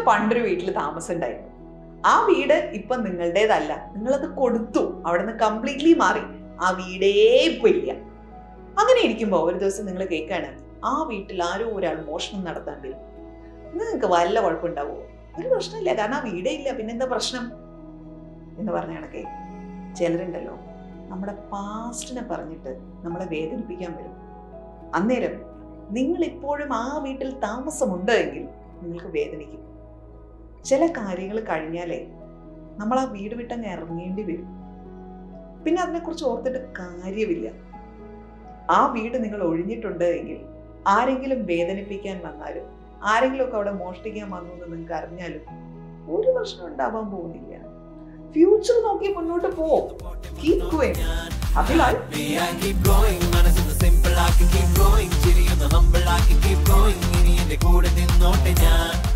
പണ്ടൊരു വീട്ടിൽ താമസം ഉണ്ടായിരുന്നു ആ വീട് ഇപ്പൊ നിങ്ങളുടേതല്ല നിങ്ങളത് കൊടുത്തു അവിടെ നിന്ന് കംപ്ലീറ്റ്ലി മാറി ആ വീടേ ഇപ്പൊ ഇല്ല അങ്ങനെ ഇരിക്കുമ്പോൾ ഒരു ദിവസം നിങ്ങൾ കേൾക്കാണ് ആ വീട്ടിൽ ആരോ ഒരാൾ മോഷണം നടത്താൻ വരും നിങ്ങൾക്ക് വല്ല കുഴപ്പമുണ്ടാവുമോ ഒരു പ്രശ്നമില്ല കാരണം ആ വീടേ ഇല്ല പിന്നെന്താ പ്രശ്നം എന്ന് പറഞ്ഞ കണക്കെ ചിലരുണ്ടല്ലോ നമ്മുടെ പാസ്റ്റിനെ പറഞ്ഞിട്ട് നമ്മളെ വേദനിപ്പിക്കാൻ വരും അന്നേരം നിങ്ങൾ ഇപ്പോഴും ആ വീട്ടിൽ താമസമുണ്ട് എങ്കിൽ നിങ്ങൾക്ക് വേദനിക്കും ചില കാര്യങ്ങൾ കഴിഞ്ഞാലേ നമ്മൾ ആ വീട് വിട്ടങ്ങ് ഇറങ്ങേണ്ടി വരും പിന്നെ അതിനെക്കുറിച്ച് ഓർത്തിട്ട് കാര്യമില്ല ആ വീട് നിങ്ങൾ ഒഴിഞ്ഞിട്ടുണ്ട് എങ്കിൽ ആരെങ്കിലും വേദനിപ്പിക്കാൻ വന്നാലും ആരെങ്കിലും ഒക്കെ അവിടെ മോഷ്ടിക്കാൻ വന്നു എന്ന് നിങ്ങൾക്ക് അറിഞ്ഞാലും ഒരു പ്രശ്നം ഉണ്ടാവാൻ പോകുന്നില്ല ഫ്യൂച്ചർ നോക്കി മുന്നോട്ട് പോവും keep going Abhilal I keep going മനസ്സിന് സിമ്പിൾ ആക്കി keep going ചിരിയൊന്ന് humble ആക്കി keep going ഇനി എന്റെ കൂടെ നിന്നോട്ടെ ഞാൻ